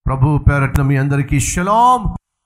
ప్రభు పేరట్న మీ అందరికీ షలాం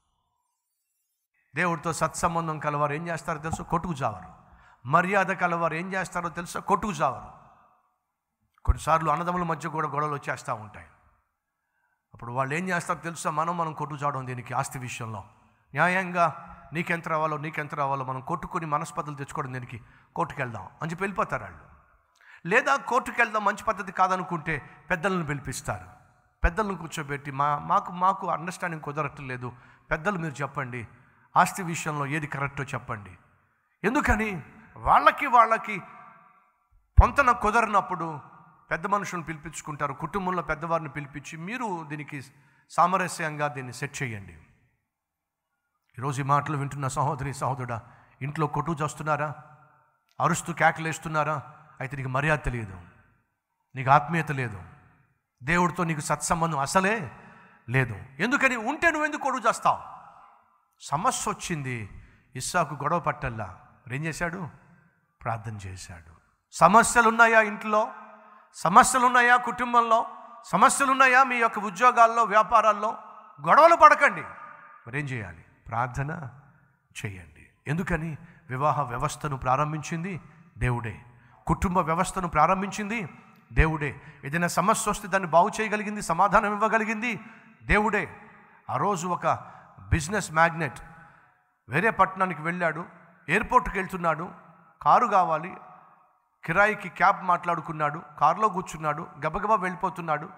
దేవుడితో సత్సంబంధం కలవారు ఏం చేస్తారో తెలుసు కొట్టుకు చావరు మర్యాద కలవారు ఏం చేస్తారో తెలుసా కొట్టుకు చావరు కొన్నిసార్లు అన్నదమ్ముల మధ్య కూడా గొడవలు వచ్చేస్తూ ఉంటాయి అప్పుడు వాళ్ళు ఏం చేస్తారో తెలుసా మనం మనం కొట్టుకు చావడం దీనికి ఆస్తి విషయంలో న్యాయంగా నీకెంత రావాలో నీకెంత రావాలో మనం కొట్టుకుని మనస్పతులు తెచ్చుకోవడం దీనికి కోర్టుకు వెళ్దాం అని చెప్పి వెళ్ళిపోతారు వాళ్ళు లేదా కోర్టుకు వెళ్దాం మంచి పద్ధతి కాదనుకుంటే పెద్దలను పిలిపిస్తారు పెద్దలను కూర్చోబెట్టి మా మాకు మాకు అండర్స్టాండింగ్ కుదరట్లేదు పెద్దలు మీరు చెప్పండి ఆస్తి విషయంలో ఏది కరెక్టో చెప్పండి ఎందుకని వాళ్ళకి వాళ్ళకి పొంతన కుదరనప్పుడు పెద్ద మనుషులను పిలిపించుకుంటారు కుటుంబంలో పెద్దవారిని పిలిపించి మీరు దీనికి సామరస్యంగా దీన్ని సెట్ చేయండి ఈరోజు ఈ మాటలు వింటున్న సహోదరి సహోదరుడా ఇంట్లో కొట్టు చేస్తున్నారా అరుస్తూ కేకలేస్తున్నారా అయితే నీకు మర్యాద తెలియదు నీకు ఆత్మీయత లేదు దేవుడితో నీకు సత్సంబంధం అసలే లేదు ఎందుకని ఉంటే నువ్వు ఎందుకు కొడుకు చేస్తావు సమస్య వచ్చింది ఇస్సాకు గొడవ పట్టల్లా ఏం చేశాడు ప్రార్థన చేశాడు సమస్యలు ఉన్నాయా ఇంట్లో సమస్యలు ఉన్నాయా కుటుంబంలో సమస్యలు ఉన్నాయా మీ యొక్క ఉద్యోగాల్లో వ్యాపారాల్లో గొడవలు పడకండి మరేం చేయాలి ప్రార్థన చేయండి ఎందుకని వివాహ వ్యవస్థను ప్రారంభించింది దేవుడే కుటుంబ వ్యవస్థను ప్రారంభించింది దేవుడే ఏదైనా సమస్య వస్తే దాన్ని బాగు చేయగలిగింది సమాధానం ఇవ్వగలిగింది దేవుడే ఆ రోజు ఒక బిజినెస్ మ్యాగ్నెట్ వేరే పట్టణానికి వెళ్ళాడు ఎయిర్పోర్ట్కి వెళ్తున్నాడు కారు కావాలి కిరాయికి క్యాబ్ మాట్లాడుకున్నాడు కారులో కూర్చున్నాడు గబగబా వెళ్ళిపోతున్నాడు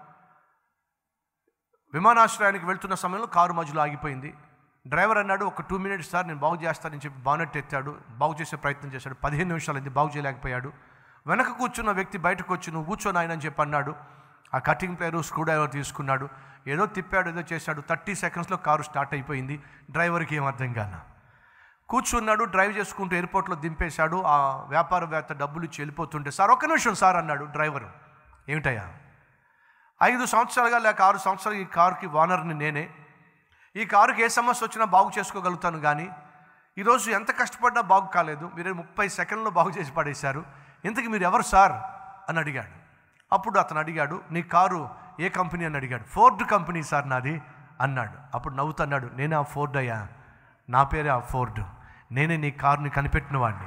విమానాశ్రయానికి వెళ్తున్న సమయంలో కారు మధ్యలో ఆగిపోయింది డ్రైవర్ అన్నాడు ఒక టూ మినిట్స్ సార్ నేను బాగు చేస్తానని చెప్పి బానెట్ ఎత్తాడు బాగు చేసే ప్రయత్నం చేశాడు పదిహేను నిమిషాలు అయింది బాగు చేయలేకపోయాడు వెనక కూర్చున్న వ్యక్తి బయటకు వచ్చి నువ్వు కూర్చొని ఆయన అని చెప్పి అన్నాడు ఆ కటింగ్ ప్లేయర్ స్క్రూ డ్రైవర్ తీసుకున్నాడు ఏదో తిప్పాడు ఏదో చేశాడు థర్టీ సెకండ్స్లో కారు స్టార్ట్ అయిపోయింది డ్రైవర్కి ఏం అర్థం కాల కూర్చున్నాడు డ్రైవ్ చేసుకుంటూ ఎయిర్పోర్ట్లో దింపేశాడు ఆ వ్యాపారవేత్త డబ్బులు ఇచ్చి వెళ్ళిపోతుంటే సార్ ఒక్క నిమిషం సార్ అన్నాడు డ్రైవరు ఏమిటయ్యా ఐదు సంవత్సరాలుగా లేక ఆరు సంవత్సరాలు ఈ కారుకి ఓనర్ని నేనే ఈ కారుకి ఏ సమస్య వచ్చినా బాగు చేసుకోగలుగుతాను కానీ ఈరోజు ఎంత కష్టపడ్డా బాగు కాలేదు మీరు ముప్పై సెకండ్లో బాగు చేసి పడేశారు ఇంతకు మీరు ఎవరు సార్ అని అడిగాడు అప్పుడు అతను అడిగాడు నీ కారు ఏ కంపెనీ అని అడిగాడు ఫోర్డ్ కంపెనీ సార్ నాది అన్నాడు అప్పుడు నవ్వుతున్నాడు నేనే ఆ ఫోర్డ్ అయ్యా నా పేరే ఆ ఫోర్డ్ నేనే నీ కారుని కనిపెట్టిన వాడిని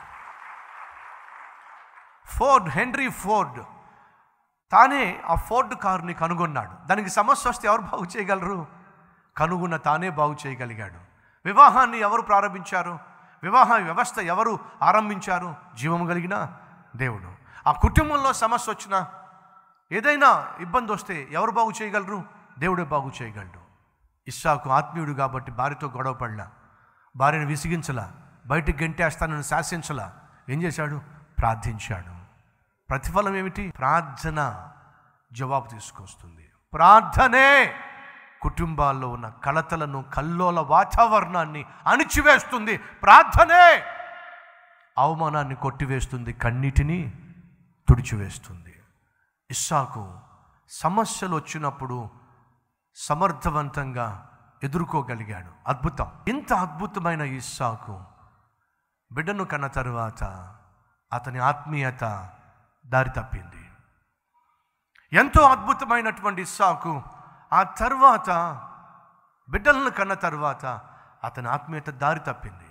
ఫోర్డ్ హెన్రీ ఫోర్డ్ తానే ఆ ఫోర్డ్ కారుని కనుగొన్నాడు దానికి సమస్య వస్తే ఎవరు బాగు చేయగలరు కనుగొన్న తానే బాగు చేయగలిగాడు వివాహాన్ని ఎవరు ప్రారంభించారు వివాహ వ్యవస్థ ఎవరు ఆరంభించారు జీవము కలిగిన దేవుడు ఆ కుటుంబంలో సమస్య వచ్చినా ఏదైనా ఇబ్బంది వస్తే ఎవరు బాగు చేయగలరు దేవుడే బాగు చేయగలడు ఇస్సాకు ఆత్మీయుడు కాబట్టి భార్యతో గొడవ పడలా భార్యను విసిగించలా బయటికి గెంటేస్తానని శాసించలా ఏం చేశాడు ప్రార్థించాడు ప్రతిఫలం ఏమిటి ప్రార్థన జవాబు తీసుకొస్తుంది ప్రార్థనే కుటుంబాల్లో ఉన్న కలతలను కల్లోల వాతావరణాన్ని అణిచివేస్తుంది ప్రార్థనే అవమానాన్ని కొట్టివేస్తుంది కన్నీటిని తుడిచివేస్తుంది ఇస్సాకు సమస్యలు వచ్చినప్పుడు సమర్థవంతంగా ఎదుర్కోగలిగాడు అద్భుతం ఇంత అద్భుతమైన ఇస్సాకు బిడ్డను కన్న తరువాత అతని ఆత్మీయత దారి తప్పింది ఎంతో అద్భుతమైనటువంటి ఇస్సాకు ఆ తర్వాత బిడ్డలను కన్న తర్వాత అతని ఆత్మీయత దారి తప్పింది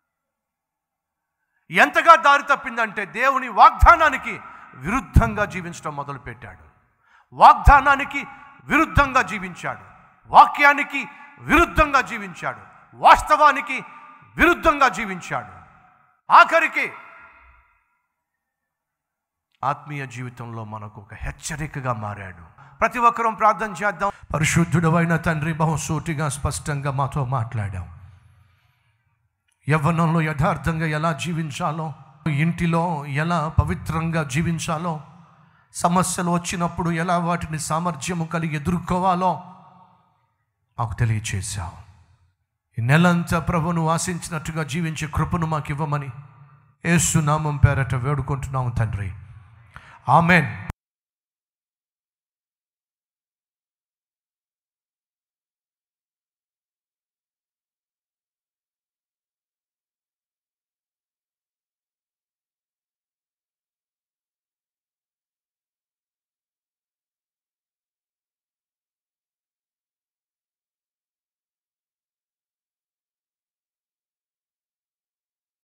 ఎంతగా దారి తప్పిందంటే దేవుని వాగ్దానానికి విరుద్ధంగా జీవించడం మొదలుపెట్టాడు వాగ్దానానికి విరుద్ధంగా జీవించాడు వాక్యానికి విరుద్ధంగా జీవించాడు వాస్తవానికి విరుద్ధంగా జీవించాడు ఆఖరికి ఆత్మీయ జీవితంలో మనకు ఒక హెచ్చరికగా మారాడు ప్రతి ఒక్కరూ ప్రార్థన చేద్దాం పరిశుద్ధుడవైన తండ్రి బహుసూటిగా స్పష్టంగా మాతో మాట్లాడాం యవ్వనంలో యథార్థంగా ఎలా జీవించాలో ఇంటిలో ఎలా పవిత్రంగా జీవించాలో సమస్యలు వచ్చినప్పుడు ఎలా వాటిని సామర్థ్యము కలిగి ఎదుర్కోవాలో మాకు తెలియచేశావు ఈ నెలంతా ప్రభును ఆశించినట్టుగా జీవించే కృపను మాకు ఇవ్వమని ఏసునామం పేరట వేడుకుంటున్నాము తండ్రి ఆమెన్